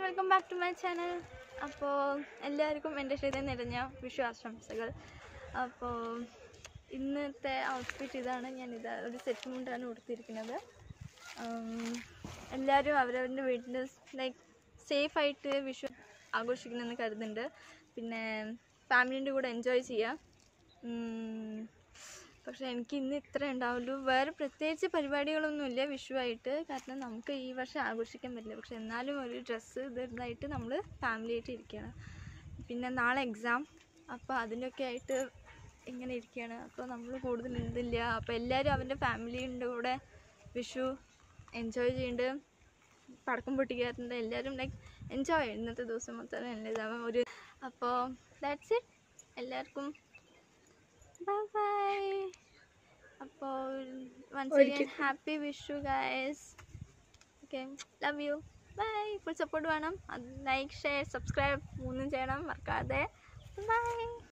welcome back to my channel അപ്പോൾ എല്ലാവർക്കും എൻ്റെ ഹൃദയം നിറഞ്ഞ വിഷു ആശംസകൾ അപ്പോൾ ഇന്നത്തെ ഔട്ട്ഫിറ്റ് ഇതാണ് ഞാൻ ഇത് ഒരു സെറ്റ് മുണ്ടാണ് കൊടുത്തിരിക്കുന്നത് എല്ലാവരും അവരവരുടെ വീട്ടിൽ ലൈക്ക് സേഫായിട്ട് വിഷു ആഘോഷിക്കണമെന്ന് കരുതുന്നുണ്ട് പിന്നെ ഫാമിലിൻ്റെ കൂടെ എൻജോയ് ചെയ്യാം ഉം, പക്ഷെ എനിക്ക് ഇന്ന് ഇത്ര ഉണ്ടാവുള്ളൂ വേറെ പ്രത്യേകിച്ച് പരിപാടികളൊന്നുമില്ല വിഷുവായിട്ട് കാരണം നമുക്ക് ഈ വർഷം ആഘോഷിക്കാൻ പറ്റില്ല പക്ഷെ എന്നാലും ഒരു ഡ്രസ്സ് ഇതായിട്ട് നമ്മൾ ഫാമിലി ആയിട്ട് ഇരിക്കുകയാണ് പിന്നെ നാളെ എക്സാം അപ്പോൾ അതിൻ്റെയൊക്കെ ആയിട്ട് ഇങ്ങനെ ഇരിക്കുകയാണ് അപ്പോൾ നമ്മൾ കൂടുതൽ ഇതില്ല അപ്പോൾ എല്ലാവരും അവൻ്റെ ഫാമിലിൻ്റെ കൂടെ വിഷു എൻജോയ് ചെയ്യുന്നുണ്ട് പടക്കം പൊട്ടിക്കാറുണ്ട് എല്ലാവരും ലൈക്ക് എൻജോയ് ചെയ്യും ഇന്നത്തെ ദിവസം മൊത്തം എല്ലാവരും ഒരു അപ്പോൾ ദാറ്റ്സ് ഇറ്റ് എല്ലാവർക്കും ബൈ ബൈ അപ്പോൾ once again happy Vishu guys okay love you bye full support വേണം അത് ലൈക്ക് ഷെയർ സബ്സ്ക്രൈബ് മൂന്നും ചെയ്യണം മറക്കാതെ ബൈ